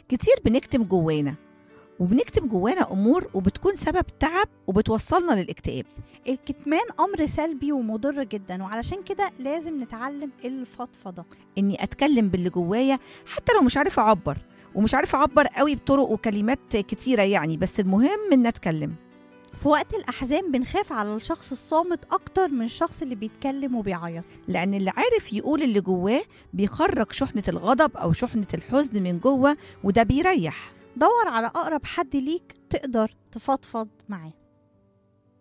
كتير بنكتم جوانا وبنكتم جوانا امور وبتكون سبب تعب وبتوصلنا للاكتئاب الكتمان امر سلبي ومضر جدا وعلشان كده لازم نتعلم الفضفضه اني اتكلم باللي جوايا حتى لو مش عارفه اعبر ومش عارفه اعبر قوي بطرق وكلمات كتيره يعني بس المهم ان اتكلم في وقت الاحزان بنخاف على الشخص الصامت اكتر من الشخص اللي بيتكلم وبيعيط لان اللي عارف يقول اللي جواه بيخرج شحنه الغضب او شحنه الحزن من جوه وده بيريح دور على اقرب حد ليك تقدر تفضفض معاه